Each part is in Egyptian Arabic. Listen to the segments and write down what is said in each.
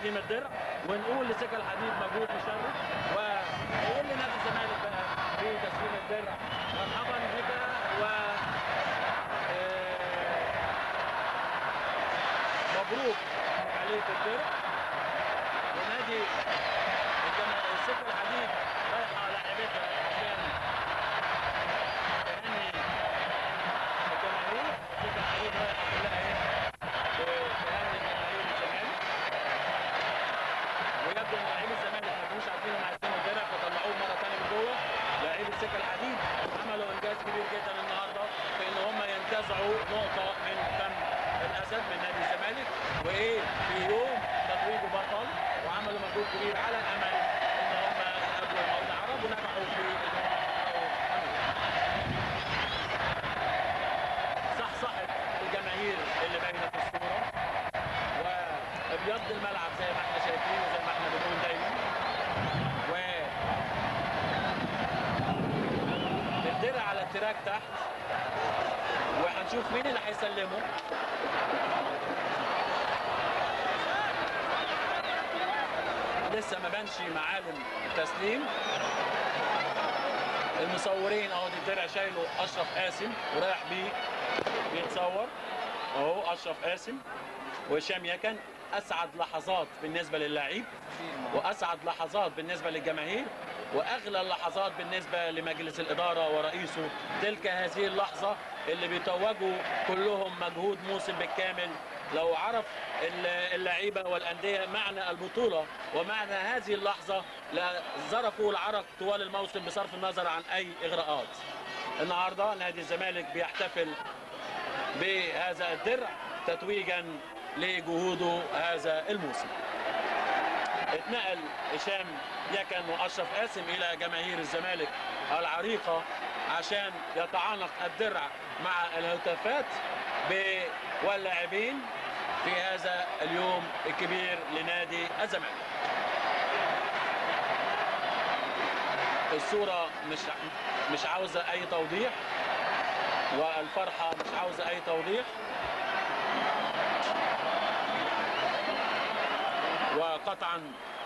تسليم الدرع ونقول لسكة الحديد مجهود مشرف ونقول لنادي الزمالك بقى في تسليم الدرع مرحبا بك و آه، مبروك عليك الدرع ونادي الجما- السكة الحديد رايحة لاعبتها عشان تهني الجماهير السكة الحديد رايحة كلها ايه تهني جماهير الزمالك ويبدو ان لاعبي الزمالك ما كانوش عارفين هم عايزين الدرع فطلعوه مره ثانيه من جوه لاعبي السكه الحديد عملوا انجاز كبير جدا النهارده في ان هم ينتزعوا نقطه من فم الاسد من نادي الزمالك وايه في يوم تتويجه بطل وعملوا مجهود كبير على الامل ان هم يقابلوا المقاولين العرب ونجحوا في ان هم يحققوا أمل. صحصحت الجماهير اللي باينه في الصوره وابيض الملعب زي ما احنا شايفين وزي ما احنا بنقول دايما و الدرع على التراك تحت وهنشوف مين اللي هيسلمه لسه ما بانش معالم التسليم المصورين اهو دي الدرع شايله اشرف قاسم ورايح بيه بيتصور اهو اشرف قاسم وهشام يكن اسعد لحظات بالنسبه للاعيب واسعد لحظات بالنسبه للجماهير واغلى اللحظات بالنسبه لمجلس الاداره ورئيسه تلك هذه اللحظه اللي بيتوجوا كلهم مجهود موسم بالكامل لو عرف ال- اللعيبه والانديه معنى البطوله ومعنى هذه اللحظه لزرفوا العرق طوال الموسم بصرف النظر عن اي اغراءات النهارده نادي الزمالك بيحتفل بهذا الدرع تتويجا لجهوده هذا الموسم اتنقل هشام يكن واشرف قاسم الى جماهير الزمالك العريقه عشان يتعانق الدرع مع الهتافات ب- واللاعبين في هذا اليوم الكبير لنادي الزمالك الصوره مش مش عاوزه اي توضيح والفرحه مش عاوزه اي توضيح وقطعا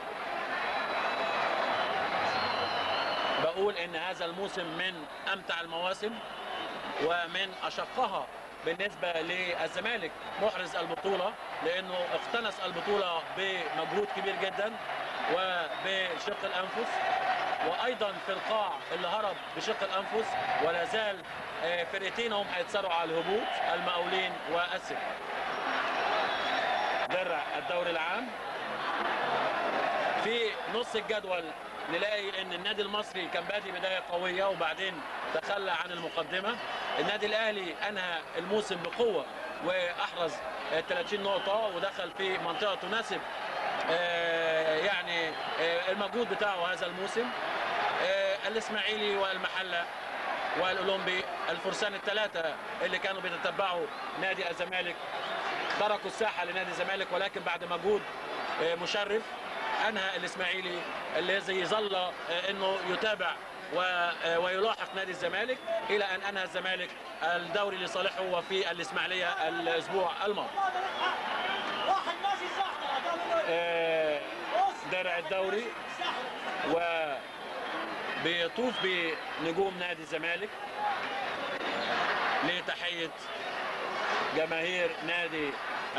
بقول ان هذا الموسم من امتع المواسم ومن اشقها بالنسبه للزمالك محرز البطوله لانه اقتنص البطوله بمجهود كبير جدا وبشق الانفس وايضا في القاع اللي هرب بشق الانفس ولا زال آه، فرقتين هم هيتصارعوا على الهبوط المقاولين والسك درع الدوري العام في نص الجدول نلاقي ان النادي المصري كان بادي بدايه قويه وبعدين تخلى عن المقدمه النادي الاهلي انهى الموسم بقوه واحرز آه، 30 نقطه ودخل في منطقه تناسب آه، يعني آه، المجهود بتاعه هذا الموسم آه، الاسماعيلي والمحله والاولمبي الفرسان الثلاثه اللي كانوا بيتتبعوا نادي الزمالك تركوا الساحه لنادي الزمالك ولكن بعد مجهود آه، مشرف انهى الاسماعيلي الذي ظل آه، انه يتابع و- آه، ويلاحق نادي الزمالك الى ان انهى الزمالك الدوري لصالحه وفي الاسماعيليه الاسبوع الماضي. واحد ماشي صح آه، درع الدوري و بيطوف بنجوم نادي الزمالك لتحية جماهير نادي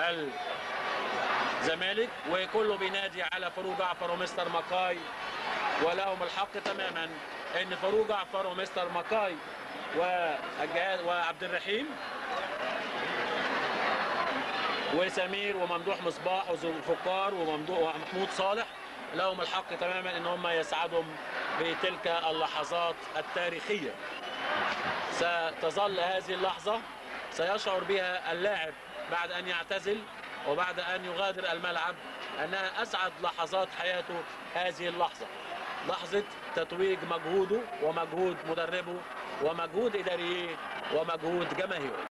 الزمالك وكله بينادي على فاروق جعفر ومستر مكاي ولهم الحق تماما ان فاروق جعفر ومستر مكاي والجهاز وعبد الرحيم وسمير وممدوح مصباح وذوالفقار وممدوح ومحمود صالح لهم الحق تماما ان هم يسعدهم بتلك اللحظات التاريخيه ستظل هذه اللحظه سيشعر بها اللاعب بعد ان يعتزل وبعد ان يغادر الملعب انها اسعد لحظات حياته هذه اللحظه لحظه تتويج مجهوده ومجهود مدربه ومجهود اداريه ومجهود جماهيره